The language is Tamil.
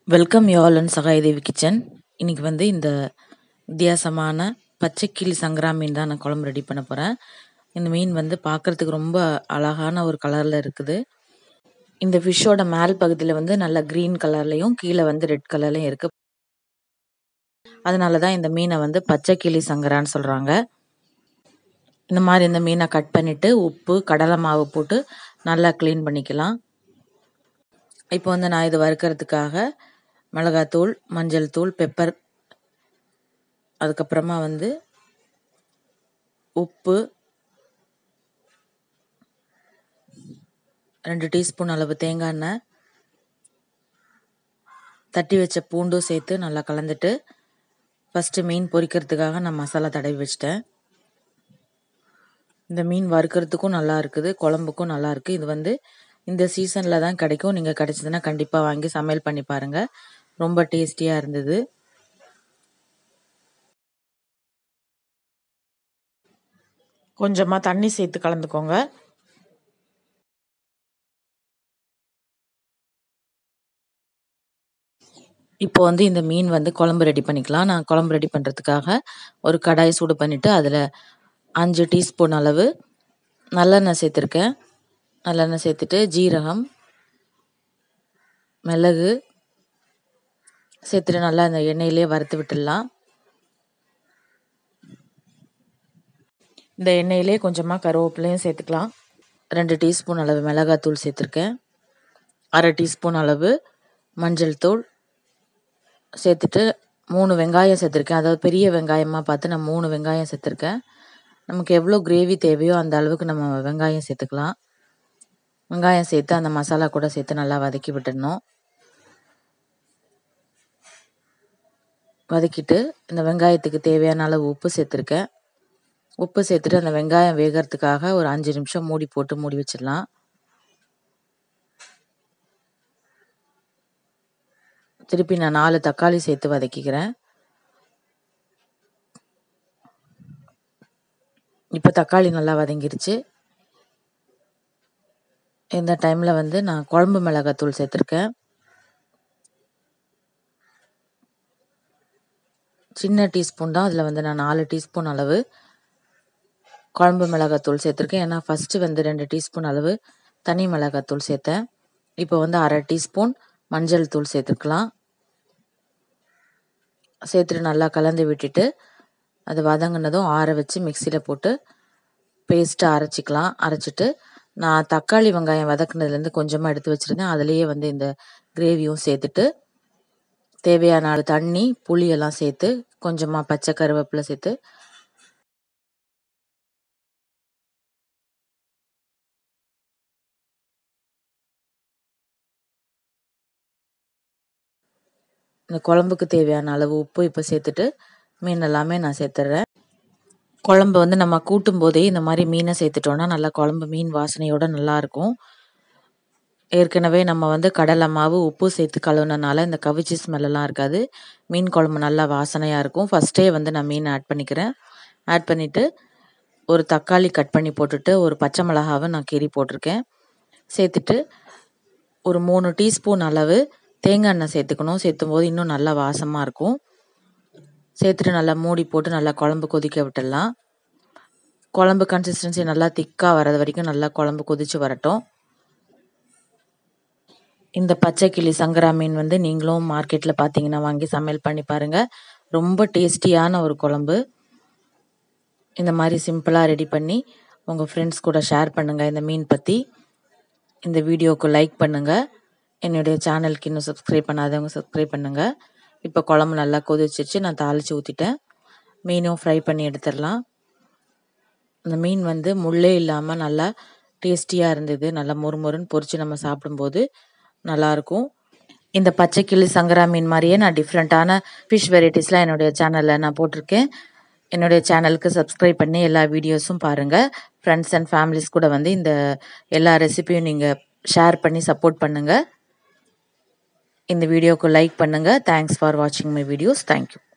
welcome you all in Sahayadevi kitchen இன்னைக்கு வந்து இந்த வித்தியாசமான பச்சை கிளி சங்கரா மீன் தான் நான் குழம்பு ரெடி பண்ண போகிறேன் இந்த மீன் வந்து பார்க்குறதுக்கு ரொம்ப அழகான ஒரு கலரில் இருக்குது இந்த ஃபிஷ்ஷோட மேல் பகுதியில் வந்து நல்ல க்ரீன் கலர்லேயும் கீழே வந்து ரெட் கலர்லையும் இருக்குது அதனால தான் இந்த மீனை வந்து பச்சை கிளி சங்கரான்னு சொல்கிறாங்க இந்த மாதிரி இந்த மீனை கட் பண்ணிவிட்டு உப்பு கடலை மாவு போட்டு நல்லா க்ளீன் பண்ணிக்கலாம் இப்போ வந்து நான் இது வறுக்கிறதுக்காக மிளகாத்தூள் மஞ்சள் தூள் பெப்பர் அதுக்கப்புறமா வந்து உப்பு ரெண்டு டீஸ்பூன் அளவு தேங்காய் எண்ணெய் தட்டி வச்ச பூண்டும் சேர்த்து நல்லா கலந்துட்டு ஃபஸ்ட்டு மீன் பொரிக்கிறதுக்காக நான் மசாலா தடவி வச்சிட்டேன் இந்த மீன் வறுக்கிறதுக்கும் நல்லா இருக்குது குழம்புக்கும் நல்லா இருக்குது இது வந்து இந்த சீசனில் தான் கிடைக்கும் நீங்கள் கிடைச்சதுன்னா கண்டிப்பாக வாங்கி சமையல் பண்ணி பாருங்கள் ரொம்ப டேஸ்டியாக இருந்தது கொஞ்சமாக தண்ணி சேர்த்து கலந்துக்கோங்க இப்போ வந்து இந்த மீன் வந்து குழம்பு ரெடி பண்ணிக்கலாம் நான் குழம்பு ரெடி பண்ணுறதுக்காக ஒரு கடாய் சூடு பண்ணிவிட்டு அதில் அஞ்சு டீஸ்பூன் அளவு நல்லெண்ணெய் சேர்த்துருக்கேன் நல்லெண்ணெய் சேர்த்துட்டு ஜீரகம் மிளகு சேர்த்துட்டு நல்லா அந்த எண்ணெயிலே வறுத்து விட்டுடலாம் இந்த எண்ணெயிலே கொஞ்சமாக கருவேப்பிலையும் சேர்த்துக்கலாம் ரெண்டு டீஸ்பூன் அளவு மிளகாத்தூள் சேர்த்துருக்கேன் அரை டீஸ்பூன் அளவு மஞ்சள் தூள் சேர்த்துட்டு மூணு வெங்காயம் சேர்த்துருக்கேன் அதாவது பெரிய வெங்காயமாக பார்த்து நான் மூணு வெங்காயம் சேர்த்துருக்கேன் நமக்கு எவ்வளோ கிரேவி தேவையோ அந்த அளவுக்கு நம்ம வெங்காயம் சேர்த்துக்கலாம் வெங்காயம் சேர்த்து அந்த மசாலா கூட சேர்த்து நல்லா வதக்கி விட்டுடணும் வதக்கிட்டு இந்த வெங்காயத்துக்கு தேவையான அளவு உப்பு சேர்த்துருக்கேன் உப்பு சேர்த்துட்டு அந்த வெங்காயம் வேகிறதுக்காக ஒரு அஞ்சு நிமிஷம் மூடி போட்டு மூடி வச்சிடலாம் திருப்பி நான் நாலு தக்காளி சேர்த்து வதக்கிக்கிறேன் இப்போ தக்காளி நல்லா வதங்கிருச்சு இந்த டைமில் வந்து நான் குழம்பு மிளகாத்தூள் சேர்த்துருக்கேன் சின்ன டீஸ்பூன் தான் அதில் வந்து நான் நாலு டீஸ்பூன் அளவு குழம்பு மிளகாத்தூள் சேர்த்துருக்கேன் ஏன்னா ஃபஸ்ட்டு வந்து ரெண்டு டீஸ்பூன் அளவு தனி மிளகாத்தூள் சேர்த்தேன் இப்போ வந்து அரை டீஸ்பூன் மஞ்சள் தூள் சேர்த்துக்கலாம் சேர்த்துட்டு நல்லா கலந்து விட்டுட்டு அது வதங்கினதும் ஆற வச்சு மிக்சியில் போட்டு பேஸ்ட்டாக அரைச்சிக்கலாம் அரைச்சிட்டு நான் தக்காளி வெங்காயம் வதக்குனதுலேருந்து கொஞ்சமாக எடுத்து வச்சுருந்தேன் அதுலேயே வந்து இந்த கிரேவியும் சேர்த்துட்டு தேவையான அளவு தண்ணி புளியெல்லாம் சேர்த்து கொஞ்சமாக பச்சை கருவேப்பிலை சேர்த்து இந்த குழம்புக்கு தேவையான அளவு உப்பு இப்போ சேர்த்துட்டு மீன் எல்லாமே நான் சேர்த்துட்றேன் குழம்பு வந்து நம்ம கூட்டும் போதே இந்த மாதிரி மீனை சேர்த்துட்டோன்னா நல்லா குழம்பு மீன் வாசனையோட நல்லாயிருக்கும் ஏற்கனவே நம்ம வந்து கடலை மாவு உப்பு சேர்த்து கழுவுனனால இந்த கவிச்சி ஸ்மெல்லாம் இருக்காது மீன் குழம்பு நல்லா வாசனையாக இருக்கும் ஃபஸ்ட்டே வந்து நான் மீன் ஆட் பண்ணிக்கிறேன் ஆட் பண்ணிவிட்டு ஒரு தக்காளி கட் பண்ணி போட்டுட்டு ஒரு பச்சை மிளகாவை நான் கீறி போட்டிருக்கேன் சேர்த்துட்டு ஒரு மூணு டீஸ்பூன் அளவு தேங்காய் எண்ணெய் சேர்த்துக்கணும் சேர்த்தும் போது இன்னும் நல்லா வாசமாக இருக்கும் சேர்த்துட்டு நல்லா மூடி போட்டு நல்லா குழம்பு கொதிக்க விட்டுடலாம் குழம்பு கன்சிஸ்டன்சி நல்லா திக்காக வர்றது வரைக்கும் நல்லா குழம்பு கொதித்து வரட்டும் இந்த பச்சை கிளி சங்கரா மீன் வந்து நீங்களும் மார்க்கெட்டில் பார்த்தீங்கன்னா வாங்கி சமையல் பண்ணி பாருங்கள் ரொம்ப டேஸ்டியான ஒரு குழம்பு இந்த மாதிரி சிம்பிளாக ரெடி பண்ணி உங்கள் ஃப்ரெண்ட்ஸ் கூட ஷேர் பண்ணுங்கள் இந்த மீன் பற்றி இந்த வீடியோவுக்கு லைக் பண்ணுங்கள் என்னுடைய சேனலுக்கு இன்னும் சப்ஸ்கிரைப் பண்ணாதவங்க சப்ஸ்கிரைப் பண்ணுங்கள் இப்போ குழம்பு நல்லா கொதிச்சிச்சு நான் தாளித்து ஊற்றிட்டேன் மீனும் ஃப்ரை பண்ணி எடுத்துடலாம் அந்த மீன் வந்து முள்ளே இல்லாமல் நல்லா டேஸ்டியாக இருந்தது நல்லா மொறுமொறுன்னு பொறிச்சு நம்ம சாப்பிடும்போது நல்லாயிருக்கும் இந்த பச்சை கிளி சங்கரா மீன் மாதிரியே நான் டிஃப்ரெண்ட்டான ஃபிஷ் வெரைட்டிஸ்லாம் என்னுடைய சேனலில் நான் போட்டிருக்கேன் என்னுடைய சேனலுக்கு சப்ஸ்கிரைப் பண்ணி எல்லா வீடியோஸும் பாருங்கள் ஃப்ரெண்ட்ஸ் அண்ட் ஃபேமிலிஸ் கூட வந்து இந்த எல்லா ரெசிபியும் நீங்கள் ஷேர் பண்ணி சப்போர்ட் பண்ணுங்கள் இந்த வீடியோவுக்கு லைக் பண்ணுங்கள் தேங்க்ஸ் ஃபார் வாட்சிங் மை வீடியோஸ் தேங்க்யூ